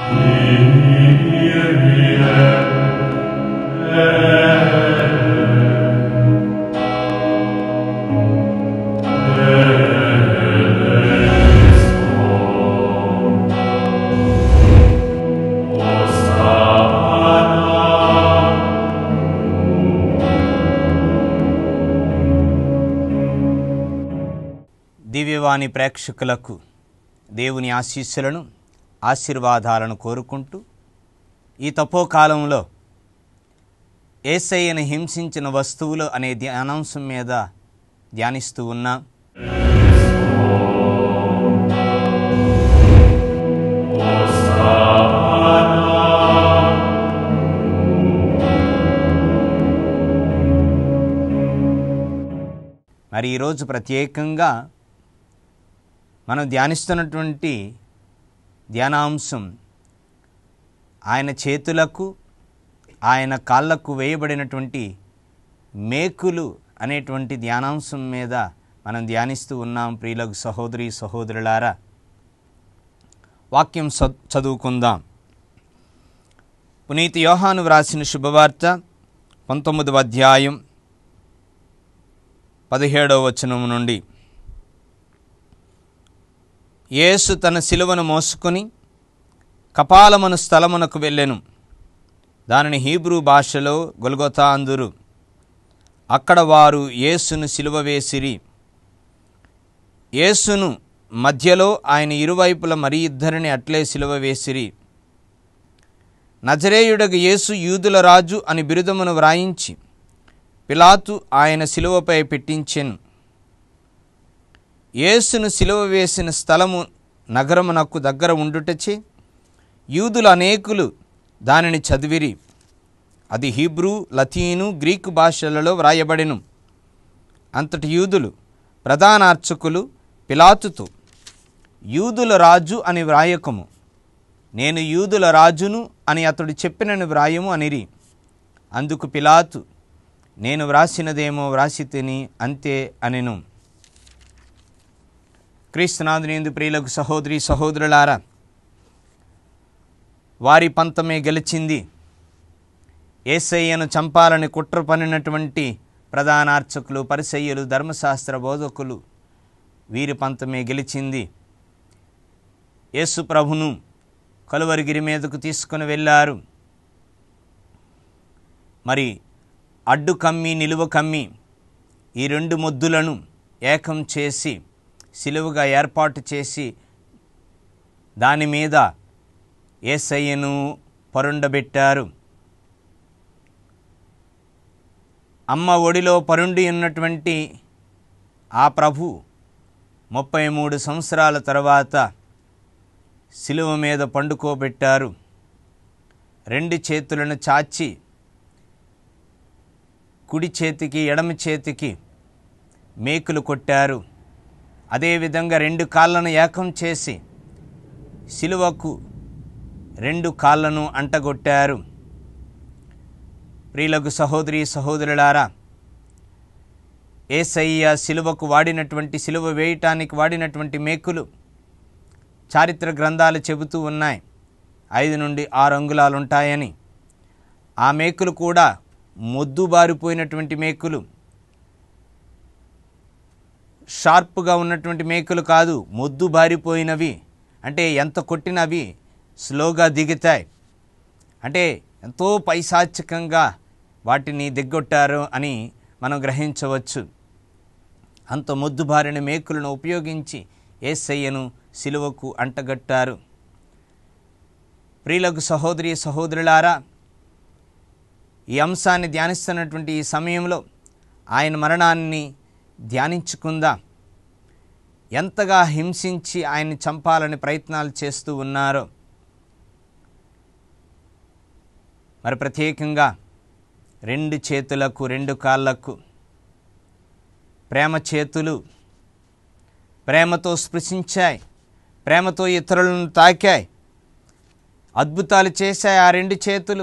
దివ్యవాణి ప్రేక్షకులకు దేవుని ఆశీస్సులను ఆశీర్వాదాలను కోరుకుంటూ ఈ తపోకాలంలో ఏసయ్యను హింసించిన వస్తువులు అనే ధ్యానాంశం మీద ధ్యానిస్తూ ఉన్నాం మరి ఈరోజు ప్రత్యేకంగా మనం ధ్యానిస్తున్నటువంటి ధ్యానాంశం ఆయన చేతులకు ఆయన కాళ్ళకు వేయబడినటువంటి మేకులు అనేటువంటి ధ్యానాంశం మీద మనం ధ్యానిస్తూ ఉన్నాం ప్రియులకు సహోదరి సహోదరులారా వాక్యం చ- చదువుకుందాం పునీతి యోహాను వ్రాసిన శుభవార్త పంతొమ్మిదవ అధ్యాయం పదిహేడవ వచనం నుండి యేసు తన శిలువను మోసుకొని కపాలమను స్థలమునకు వెళ్ళెను దానిని హీబ్రూ భాషలో గొల్గొతా అందురు అక్కడ వారు యేసును సిలువ వేసిరి యేసును మధ్యలో ఆయన ఇరువైపుల మరి ఇద్దరిని అట్లే సిలువ వేసిరి నజరేయుడగు యేసు యూదుల రాజు అని బిరుదమును వ్రాయించి పిలాతు ఆయన శిలువపై పెట్టించెను యేసును శిలువ వేసిన స్థలము నగరమునకు దగ్గర ఉండుటచే యూదులు అనేకులు దానిని చదివిరి అది హీబ్రూ లతీను గ్రీకు భాషలలో వ్రాయబడెను అంతటి యూదులు ప్రధాన అర్చకులు పిలాతుతో యూదుల రాజు అని వ్రాయకము నేను యూదుల రాజును అని అతడు చెప్పినని వ్రాయము అనిరి అందుకు పిలాతు నేను వ్రాసినదేమో వ్రాసి తిని అంతే అనెను క్రీస్తునాథునిందు ప్రియులకు సహోదరి సహోదరులారా వారి పంతమే గెలిచింది ఏసయ్యను చంపాలని కుట్ర పనినటువంటి ప్రధానార్చకులు పరిసయ్యులు ధర్మశాస్త్ర బోధకులు వీరి పంతమే గెలిచింది యేసు ప్రభును కలువరిగిరి మీదకు తీసుకుని వెళ్ళారు మరి అడ్డు కమ్మి నిలువ కమ్మి ఈ రెండు మొద్దులను ఏకం చేసి సిలువగా ఏర్పాటు చేసి దాని మీద ఏసయ్యను పరుండబెట్టారు అమ్మ ఒడిలో పరుండి ఉన్నటువంటి ఆ ప్రభు ముప్పై మూడు సంవత్సరాల తర్వాత సిలువ మీద పండుకోబెట్టారు రెండు చేతులను చాచి కుడి చేతికి ఎడమ చేతికి మేకులు కొట్టారు అదేవిధంగా రెండు కాళ్ళను ఏకం చేసి సిలువకు రెండు కాళ్ళను అంటగొట్టారు ప్రియులకు సహోదరి సహోదరులారా ఏసయ్య సిలువకు వాడినటువంటి సిలువ వేయటానికి వాడినటువంటి మేకులు చారిత్ర గ్రంథాలు చెబుతూ ఉన్నాయి ఐదు నుండి ఆరు అంగుళాలు ఉంటాయని ఆ మేకులు కూడా మొద్దు బారిపోయినటువంటి మేకులు షార్ప్గా ఉన్నటువంటి మేకులు కాదు మొద్దు బారిపోయినవి అంటే ఎంత కొట్టినవి స్లోగా దిగుతాయి అంటే ఎంతో పైశాచికంగా వాటిని దిగ్గొట్టారు అని మనం గ్రహించవచ్చు అంత మొద్దుబారిన మేకులను ఉపయోగించి ఏసయ్యను సిలువకు అంటగట్టారు ప్రియులకు సహోదరి సహోదరులారా ఈ అంశాన్ని ధ్యానిస్తున్నటువంటి ఈ సమయంలో ఆయన మరణాన్ని ధ్యానించుకుందాం ఎంతగా హింసించి ఆయన్ని చంపాలని ప్రయత్నాలు చేస్తూ ఉన్నారో మరి ప్రత్యేకంగా రెండు చేతులకు రెండు కాళ్ళకు ప్రేమ చేతులు ప్రేమతో స్పృశించాయి ప్రేమతో ఇతరులను తాకాయి అద్భుతాలు చేశాయి ఆ రెండు చేతులు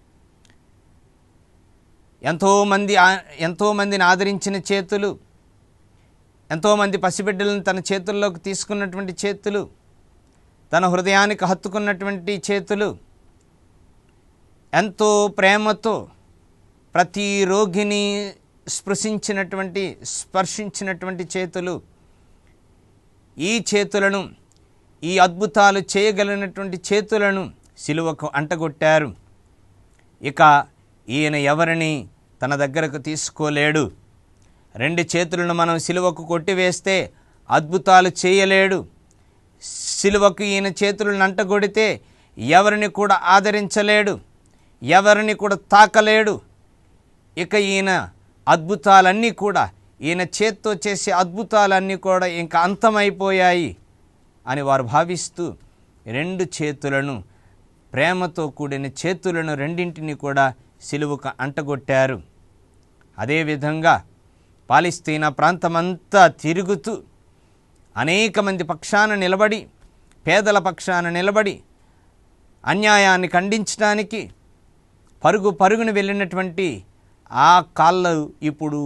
ఎంతోమంది ఆ- ఎంతోమందిని ఆదరించిన చేతులు ఎంతోమంది పసిబిడ్డలను తన చేతుల్లోకి తీసుకున్నటువంటి చేతులు తన హృదయానికి హత్తుకున్నటువంటి చేతులు ఎంతో ప్రేమతో ప్రతి రోగిని స్పృశించినటువంటి స్పర్శించినటువంటి చేతులు ఈ చేతులను ఈ అద్భుతాలు చేయగలిగినటువంటి చేతులను సిలువకు అంటగొట్టారు ఇక ఈయన ఎవరిని తన దగ్గరకు తీసుకోలేడు రెండు చేతులను మనం సిలువకు కొట్టివేస్తే అద్భుతాలు చేయలేడు సిలువకు ఈయన చేతులను అంటగొడితే ఎవరిని కూడా ఆదరించలేడు ఎవరిని కూడా తాకలేడు ఇక ఈయన అద్భుతాలన్నీ కూడా ఈయన చేత్తో చేసే అద్భుతాలన్నీ కూడా ఇంకా అంతమైపోయాయి అని వారు భావిస్తూ రెండు చేతులను ప్రేమతో కూడిన చేతులను రెండింటిని కూడా సిలువకు అంటగొట్టారు అదేవిధంగా పాలిస్తీనా ప్రాంతమంతా తిరుగుతూ అనేక మంది పక్షాన నిలబడి పేదల పక్షాన నిలబడి అన్యాయాన్ని ఖండించడానికి పరుగు పరుగున వెళ్ళినటువంటి ఆ కాళ్ళు ఇప్పుడు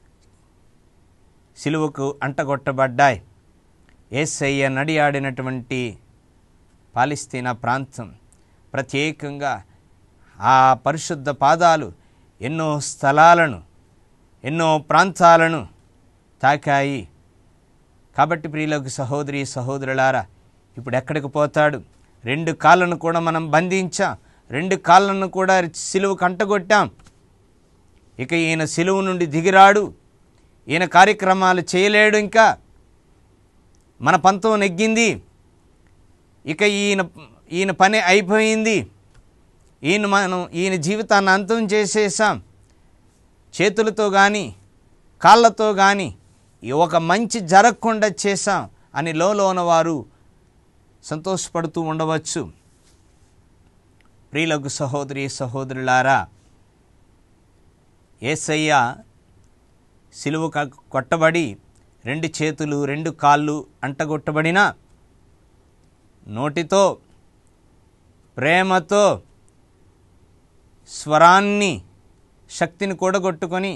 సిలువకు అంటగొట్టబడ్డాయి ఏసయ్య నడియాడినటువంటి పాలిస్తీనా ప్రాంతం ప్రత్యేకంగా ఆ పరిశుద్ధ పాదాలు ఎన్నో స్థలాలను ఎన్నో ప్రాంతాలను తాకాయి కాబట్టి ప్రియులకు సహోదరి సహోదరులారా ఇప్పుడు ఎక్కడికి పోతాడు రెండు కాళ్ళను కూడా మనం బంధించాం రెండు కాళ్ళను కూడా సిలువు కంటగొట్టాం ఇక ఈయన సిలువు నుండి దిగిరాడు ఈయన కార్యక్రమాలు చేయలేడు ఇంకా మన పంతం నెగ్గింది ఇక ఈయన ఈయన పని అయిపోయింది ఈయన మనం ఈయన జీవితాన్ని అంతం చేసేసాం చేతులతో కానీ కాళ్ళతో కానీ ఒక మంచి జరగకుండా చేశాం అని లోన వారు సంతోషపడుతూ ఉండవచ్చు ప్రియులకు సహోదరి సహోదరులారా ఏసయ్య సిలువ క- కొట్టబడి రెండు చేతులు రెండు కాళ్ళు అంటగొట్టబడిన నోటితో ప్రేమతో స్వరాన్ని శక్తిని కూడగొట్టుకొని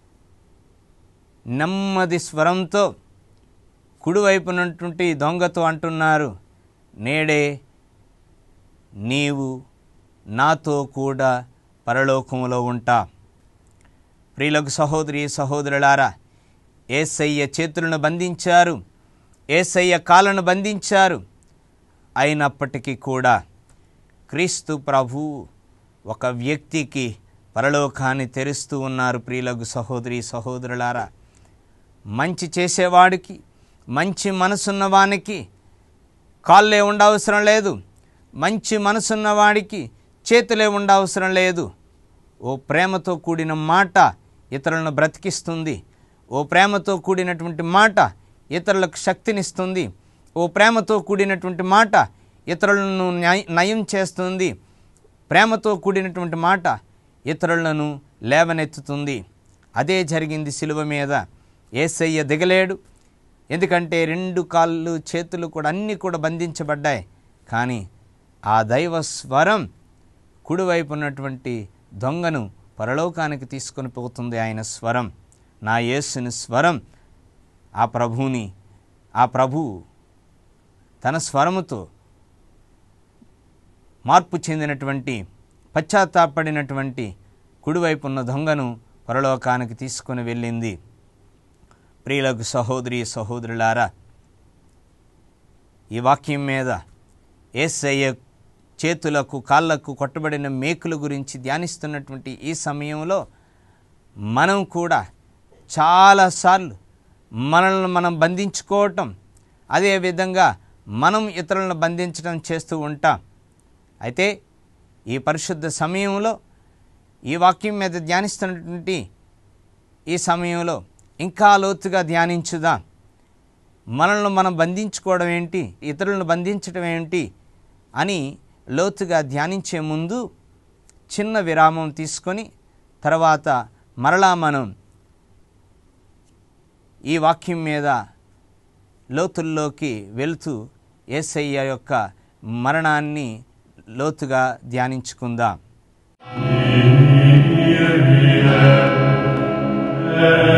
నెమ్మది స్వరంతో కుడివైపునటువంటి దొంగతో అంటున్నారు నేడే నీవు నాతో కూడా పరలోకములో ఉంటా ప్రియులకు సహోదరి సహోదరులారా ఏసయ్య చేతులను బంధించారు ఏసయ్య కాళ్ళను బంధించారు అయినప్పటికీ కూడా క్రీస్తు ప్రభు ఒక వ్యక్తికి పరలోకాన్ని తెరుస్తూ ఉన్నారు ప్రియులకు సహోదరి సహోదరులారా మంచి చేసేవాడికి మంచి మనసున్నవానికి కాళ్ళే ఉండవసరం లేదు మంచి మనసున్న వాడికి చేతులే ఉండవసరం లేదు ఓ ప్రేమతో కూడిన మాట ఇతరులను బ్రతికిస్తుంది ఓ ప్రేమతో కూడినటువంటి మాట ఇతరులకు శక్తినిస్తుంది ఓ ప్రేమతో కూడినటువంటి మాట ఇతరులను న్యాయ- నయం చేస్తుంది ప్రేమతో కూడినటువంటి మాట ఇతరులను లేవనెత్తుతుంది అదే జరిగింది సిలువ మీద ఏసయ్య దిగలేడు ఎందుకంటే రెండు కాళ్ళు చేతులు కూడా అన్నీ కూడా బంధించబడ్డాయి కానీ ఆ దైవ స్వరం కుడివైపు ఉన్నటువంటి దొంగను పరలోకానికి తీసుకొని పోతుంది ఆయన స్వరం నా యేసుని స్వరం ఆ ప్రభువుని ఆ ప్రభు తన స్వరముతో మార్పు చెందినటువంటి పశ్చాత్తాపడినటువంటి కుడివైపు ఉన్న దొంగను పరలోకానికి తీసుకొని వెళ్ళింది ప్రియులకు సహోదరి సహోదరులారా ఈ వాక్యం మీద ఏసయ్య చేతులకు కాళ్ళకు కొట్టబడిన మేకుల గురించి ధ్యానిస్తున్నటువంటి ఈ సమయంలో మనం కూడా చాలాసార్లు మనల్ని మనం బంధించుకోవటం అదేవిధంగా మనం ఇతరులను బంధించడం చేస్తూ ఉంటాం అయితే ఈ పరిశుద్ధ సమయంలో ఈ వాక్యం మీద ధ్యానిస్తున్నటువంటి ఈ సమయంలో ఇంకా లోతుగా ధ్యానించుదాం మనల్ని మనం బంధించుకోవడం ఏంటి ఇతరులను బంధించడం ఏంటి అని లోతుగా ధ్యానించే ముందు చిన్న విరామం తీసుకొని తర్వాత మరలా మనం ఈ వాక్యం మీద లోతుల్లోకి వెళుతూ ఏసయ్య యొక్క మరణాన్ని లోతుగా ధ్యానించుకుందాం Amen.